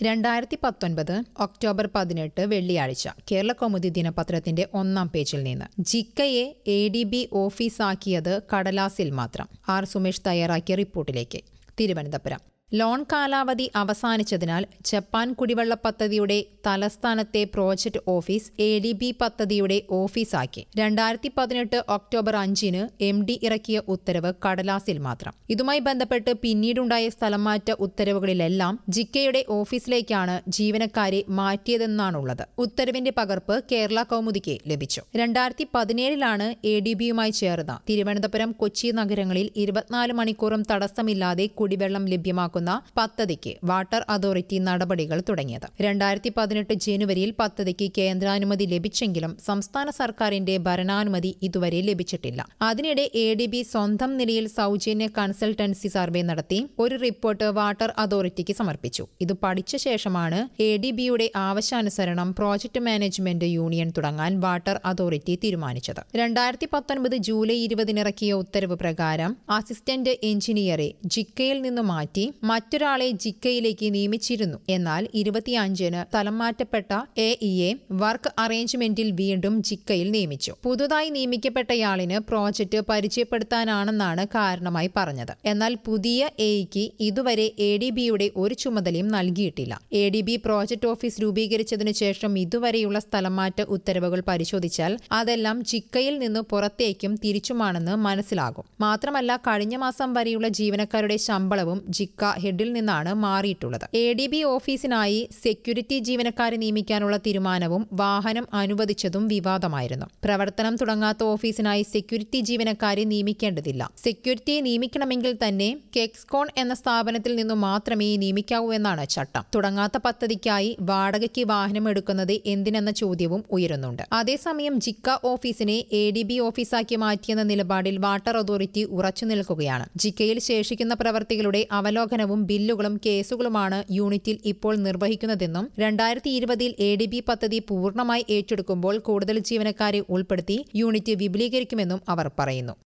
രണ്ടായിരത്തി പത്തൊൻപത് ഒക്ടോബർ പതിനെട്ട് വെള്ളിയാഴ്ച കേരള കൗമുദി ദിനപത്രത്തിന്റെ ഒന്നാം പേജിൽ നിന്ന് ജിക്കയെ എ ഡി ബി ഓഫീസാക്കിയത് കടലാസിൽ മാത്രം ആർ സുമേഷ് തയ്യാറാക്കിയ റിപ്പോർട്ടിലേക്ക് തിരുവനന്തപുരം ലോൺ കാലാവധി അവസാനിച്ചതിനാൽ ജപ്പാൻ കുടിവെള്ള പദ്ധതിയുടെ തലസ്ഥാനത്തെ project office A D B പദ്ധതിയുടെ ഓഫീസാക്കി രണ്ടായിരത്തി പതിനെട്ട് ഒക്ടോബർ അഞ്ചിന് എം ഡി ഇറക്കിയ ഉത്തരവ് കടലാസിൽ മാത്രം ഇതുമായി ബന്ധപ്പെട്ട് പിന്നീടുണ്ടായ സ്ഥലംമാറ്റ ഉത്തരവുകളിലെല്ലാം ജിക്കയുടെ ഓഫീസിലേക്കാണ് ജീവനക്കാരെ മാറ്റിയതെന്നാണുള്ളത് ഉത്തരവിന്റെ പകർപ്പ് കേരള കൗമുദിക്ക് ലഭിച്ചു രണ്ടായിരത്തി പതിനേഴിലാണ് എ ഡി ബിയുമായി ചേർന്ന തിരുവനന്തപുരം കൊച്ചി നഗരങ്ങളിൽ ഇരുപത്തിനാല് മണിക്കൂറും തടസ്സമില്ലാതെ കുടിവെള്ളം ലഭ്യമാക്കുന്ന പദ്ധതിക്ക് വാട്ടർ അതോറിറ്റി നടപടികൾ തുടങ്ങിയത് രണ്ടായിരത്തി പതിനെട്ട് ജനുവരിയിൽ പദ്ധതിക്ക് കേന്ദ്രാനുമതി ലഭിച്ചെങ്കിലും സംസ്ഥാന സർക്കാരിന്റെ ഭരണാനുമതി ഇതുവരെ ലഭിച്ചിട്ടില്ല അതിനിടെ എ ഡി ബി സ്വന്തം നിലയിൽ സൗജന്യ കൺസൾട്ടൻസി സർവേ നടത്തി ഒരു റിപ്പോർട്ട് വാട്ടർ അതോറിറ്റിക്ക് സമർപ്പിച്ചു ഇത് പഠിച്ച ശേഷമാണ് എ ഡി ബിയുടെ ആവശ്യാനുസരണം പ്രോജക്ട് മാനേജ്മെന്റ് യൂണിയൻ തുടങ്ങാൻ വാട്ടർ അതോറിറ്റി തീരുമാനിച്ചത് രണ്ടായിരത്തി പത്തൊൻപത് ജൂലൈ ഇരുപതിനിറക്കിയ ഉത്തരവ് പ്രകാരം അസിസ്റ്റന്റ് എഞ്ചിനീയറെ ജിക്കയിൽ നിന്ന് മാറ്റി മറ്റൊരാളെ ജിക്കയിലേക്ക് നിയമിച്ചിരുന്നു എന്നാൽ ഇരുപത്തിയഞ്ചിന് സ്ഥലം മാറ്റപ്പെട്ട എ ഇ എ വർക്ക് അറേഞ്ച്മെന്റിൽ വീണ്ടും ജിക്കയിൽ നിയമിച്ചു പുതുതായി നിയമിക്കപ്പെട്ടയാളിന് പ്രോജക്ട് പരിചയപ്പെടുത്താനാണെന്നാണ് കാരണമായി പറഞ്ഞത് എന്നാൽ പുതിയ എയ്ക്ക് ഇതുവരെ എ ഡി ബിയുടെ ഒരു ചുമതലയും നൽകിയിട്ടില്ല A D B project office രൂപീകരിച്ചതിനു ശേഷം ഇതുവരെയുള്ള സ്ഥലംമാറ്റ ഉത്തരവുകൾ പരിശോധിച്ചാൽ അതെല്ലാം ജിക്കയിൽ നിന്ന് പുറത്തേക്കും തിരിച്ചുമാണെന്ന് മനസ്സിലാകും മാത്രമല്ല കഴിഞ്ഞ മാസം വരെയുള്ള ജീവനക്കാരുടെ ശമ്പളവും ജിക്ക ഹെഡിൽ നിന്നാണ് മാറിയിട്ടുള്ളത് എ ഡി ബി ഓഫീസിനായി സെക്യൂരിറ്റി ജീവനക്കാരെ നിയമിക്കാനുള്ള തീരുമാനവും വാഹനം അനുവദിച്ചതും വിവാദമായിരുന്നു പ്രവർത്തനം തുടങ്ങാത്ത ഓഫീസിനായി സെക്യൂരിറ്റി ജീവനക്കാരെ നിയമിക്കേണ്ടതില്ല സെക്യൂരിറ്റിയെ നിയമിക്കണമെങ്കിൽ തന്നെ കെക്സ്കോൺ എന്ന സ്ഥാപനത്തിൽ നിന്നു മാത്രമേ നിയമിക്കാവൂ എന്നാണ് ചട്ടം തുടങ്ങാത്ത പദ്ധതിക്കായി വാടകയ്ക്ക് വാഹനം എടുക്കുന്നത് എന്തിനെന്ന ചോദ്യവും ഉയരുന്നുണ്ട് അതേസമയം ജിക്ക ഓഫീസിനെ എ ഡി ബി ഓഫീസാക്കി മാറ്റിയെന്ന നിലപാടിൽ വാട്ടർ അതോറിറ്റി ഉറച്ചു നിൽക്കുകയാണ് ജിക്കയിൽ ശേഷിക്കുന്ന പ്രവർത്തികളുടെ അവലോകനവും ബില്ലുകളും കേസുകളുമാണ് യൂണിറ്റിൽ ഇപ്പോൾ നിർവഹിക്കുന്നതെന്നും രണ്ടായിരത്തി ഇരുപതിൽ എ ഡി ബി പദ്ധതി പൂർണ്ണമായി ഏറ്റെടുക്കുമ്പോൾ കൂടുതൽ ജീവനക്കാരെ ഉൾപ്പെടുത്തി യൂണിറ്റ് വിപുലീകരിക്കുമെന്നും അവർ പറയുന്നു